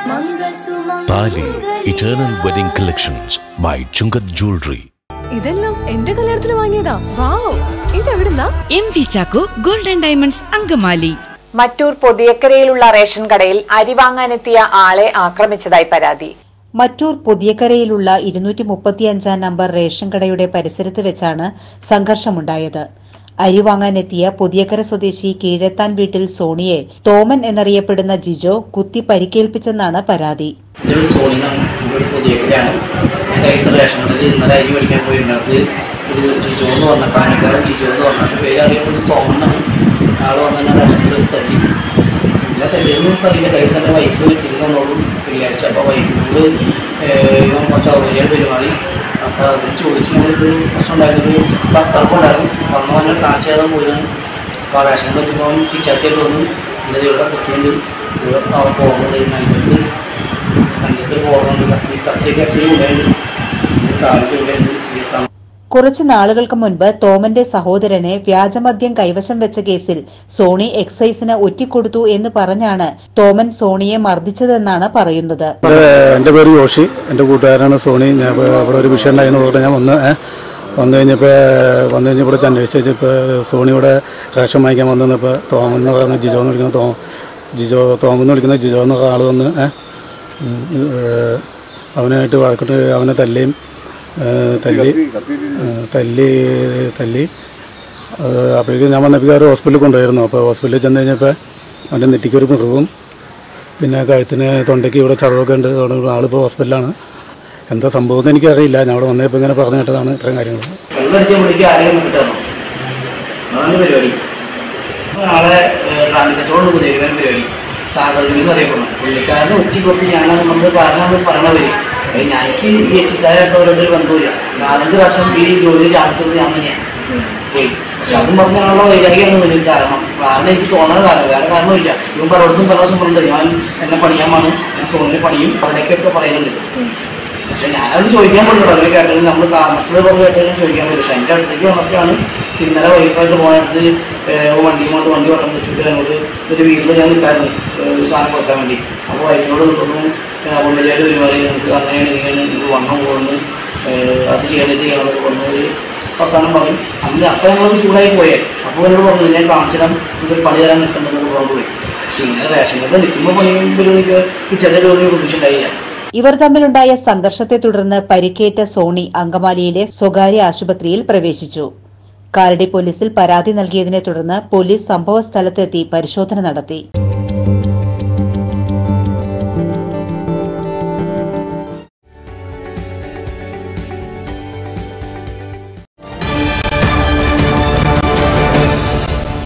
താലി eternal wedding collections by Chungath jewellery ഇതെല്ലാം എന്റെ കല്യാണത്തിന് വാങ്ങിയതാ വാവ് ഇതെവിടുന്നാ M V Chacko golden diamonds Angamaly Mattoor പൊതിയക്കരയിലുള്ള റേഷൻ കടയിൽ അരി വാങ്ങാനെത്തിയ ആളെ ആക്രമിച്ചതായി പരാതി മറ്റൂർ പുതിയക്കരയിലുള്ള ഇരുന്നൂറ്റി മുപ്പത്തിയഞ്ചാം നമ്പർ റേഷൻ കടയുടെ പരിസരത്ത് വെച്ചാണ് സംഘർഷമുണ്ടായത് അരി വാങ്ങാനെത്തിയ പുതിയക്കര സ്വദേശി കീഴത്താൻ വീട്ടിൽ സോണിയെ തോമൻ എന്നറിയപ്പെടുന്ന ജിജോ കുത്തി പരിക്കേൽപ്പിച്ചെന്നാണ് പരാതി എൻ്റെ ഒരു സോണിനാണ് എൻ്റെ ഒരു പുതിയക്കരയാണ് എൻ്റെ ഐസ് റേഷൻ കടയിൽ ഇന്നലെ അരി മേടിക്കാൻ പോയിരുന്നത് ഒരു ജിജോ എന്ന് പറഞ്ഞ പാനക്കാരൻ ജിജോ എന്ന് പറഞ്ഞ പേര് അറിയപ്പെടുന്നത് തോമണ്ണാണ് ആൾ വന്ന് ഞാൻ റേഷൻ കടയിൽ തല്ലി പിന്നെ തല്ലിയൊന്നും പറയില്ല കൈസ് എൻ്റെ വൈഫ് വീട്ടിൽ തന്നോളൂ വെള്ളിയാഴ്ച അപ്പോൾ വൈഫിനോട് ഇവൻ കുറച്ച് ഔപര്യ പെരുമാറി അപ്പോൾ അതിൽ ചോദിച്ച് നമ്മളിത് പ്രശ്നമുണ്ടായിരുന്നത് കറുപ്പുണ്ടായിരുന്നു വന്ന് വന്ന് കാണിച്ചു തരാൻ പോയതാണ് അപ്പോൾ റേഷൻ കടയിൽ എത്തുമ്പോൾ പിച്ചാത്തിയായിട്ട് വന്ന് എൻ്റെ ഇവിടെ കുത്തിയുണ്ട് ഇവിടെ പോകുന്നുണ്ട് മഞ്ഞത്ത് മഞ്ഞത്തിൽ പോകുന്നുണ്ട് കത്തി കത്തിയൊക്കെ എസ് ഉണ്ടായിട്ടുണ്ട് കാലിൽ ഉണ്ടായിട്ടുണ്ട് ഈ കം- കുറച്ചു നാളുകൾക്ക് മുൻപ് തോമന്റെ സഹോദരനെ വ്യാജമദ്യം കൈവശം വെച്ച കേസിൽ സോണി എക്സൈസിന് ഒറ്റിക്കൊടുത്തു എന്ന് പറഞ്ഞാണ് തോമൻ സോണിയെ മർദ്ദിച്ചതെന്നാണ് പറയുന്നത് എൻ്റെ എൻ്റെ പേര് ജോഷി എൻ്റെ കൂട്ടുകാരനാണ് സോണി ഞാൻ ഇപ്പോൾ അവിടെ ഒരു വിഷയം ഉണ്ടായിരുന്നു പറഞ്ഞിട്ട് ഞാൻ വന്ന് ഏ, വന്നു കഴിഞ്ഞപ്പോൾ വന്നു കഴിഞ്ഞപ്പോൾ ഇവിടെ അന്വേഷിച്ച് ഇപ്പോൾ സോണി ഇവിടെ റേഷൻ വാങ്ങിക്കാൻ വന്നു നിന്നപ്പോൾ തോമൻ എന്ന് പറയുന്ന ജിജോ എന്ന് വിളിക്കുന്ന തോ ജിജോ തോമൻ എന്ന് വിളിക്കുന്ന ജിജോ എന്ന ആൾ വന്ന് ഏ, ഉം, ഏ, അവനായിട്ട് വഴക്കിട്ട് അവനെ തല്ലിയും ഏ, തല്ലി ഏ, തല്ലി തല്ലി അപ്പോഴേക്കും ഞാൻ വന്നപ്പോൾ ഒരു ഹോസ്പിറ്റലിൽ കൊണ്ടുപോയിരുന്നു അപ്പോൾ ഹോസ്പിറ്റലിൽ ചെന്ന് കഴിഞ്ഞപ്പോൾ അവൻ്റെ നെറ്റിക്കൊരു മുറിവും പിന്നെ കഴുത്തിന് തൊണ്ടയ്ക്ക് ഇവിടെ ചതവൊക്കെ ഉണ്ട് അതുകൊണ്ട് ആളിപ്പോൾ ഹോസ്പിറ്റലാണ് എന്താ സംഭവം എന്ന് എനിക്കറിയില്ല ഞാൻ അവിടെ വന്നപ്പോൾ ഇങ്ങനെ പറഞ്ഞു കേട്ടതാണ് ഇത്രയും കാര്യങ്ങൾ വെള്ളടിച്ച പുള്ളിക്ക് ആരെയും കിട്ടുന്നു അതാണ് പരിപാടി നാളെ റാണി കച്ചവടം പുതിയ പരിപാടി സാഗറിൽ എന്ന് അറിയപ്പെടുന്നു പുള്ളിക്കാരനെ ഒറ്റിക്കൊട്ടി ഞാനത് നമ്മൾ കാരണം പറയണവര് ഞാനിക്ക് ഈ എച്ച് എസ് ആയിട്ടവരോട് ഒരു ബന്ധമില്ല നാലഞ്ച് പ്രാവശ്യം ഈ ജോലി കാണിച്ചത് ഞാൻ തന്നെയാണ് പോയി പക്ഷെ അതും പറഞ്ഞാലുള്ള വൈരാഗ്യമാണ് വലിയ കാരണം കാരണം എനിക്ക് തോന്നുന്ന കാരണം വേറെ കാരണമില്ല ഇവൻ പലയിടത്തും പല ദിവസം പറഞ്ഞിട്ടുണ്ട് ഞാൻ എന്നെ പണിയാൻ വേണം ഞാൻ സോണിന് പണിയും അതിലേക്കൊക്കെ പറയുന്നുണ്ട് പക്ഷെ ഞാനത് ചോദിക്കാൻ പോലും അതിൽ കേട്ടത് നമ്മൾ മറ്റുള്ള പറഞ്ഞ് കേട്ടത് ഞാൻ ചോദിക്കാൻ പോലും പക്ഷെ എൻ്റെ അടുത്തേക്ക് വന്നപ്പോഴാണ് ഇന്നലെ വൈഫായിട്ട് പോകണടുത്ത് വണ്ടി കൊണ്ട് വണ്ടി വട്ടം വെച്ചിട്ട് എന്നോട് ഒരു വീട്ടിൽ ഞാൻ നിൽക്കായിരുന്നു ഒരു സാധനം കൊടുക്കാൻ വേണ്ടി അപ്പോൾ വൈഫിനോട് നിൽക്കുന്നു ഒന്നിലേക്ക് പെരുമാറി നിങ്ങൾക്ക് അങ്ങനെയാണ് ഇങ്ങനെയാണ് നിങ്ങൾക്ക് വണ്ണം പോകുന്നു അത് ചെയ്യണം ഇത് ചെയ്യണം എന്നൊക്കെ പറഞ്ഞു ഒരു വർത്താനം പറഞ്ഞു അന്ന് അപ്പം ഞങ്ങൾ ചൂടായി പോയേ അപ്പോൾ എന്നോട് പറഞ്ഞു നിന്നെ കാണിച്ചിടാൻ ഇതൊരു പണി തരാൻ നിൽക്കുന്നുണ്ടെന്ന് പറഞ്ഞു പോയി പക്ഷെ ഇങ്ങനെ റേഷൻ കാർഡ് നിൽക്കുമ്പോൾ പണിയുമ്പോൾ എനിക്ക് പിറ്റത്തെ ജോലി പ്രതീക്ഷ ഇവർ തമ്മിലുണ്ടായ സംഘർഷത്തെ തുടർന്ന് പരിക്കേറ്റ സോണി അങ്കമാലിയിലെ സ്വകാര്യ ആശുപത്രിയിൽ പ്രവേശിച്ചു കാലടി പോലീസിൽ പരാതി നൽകിയതിനെ തുടർന്ന് പോലീസ് സംഭവ സ്ഥലത്തെത്തി പരിശോധന നടത്തി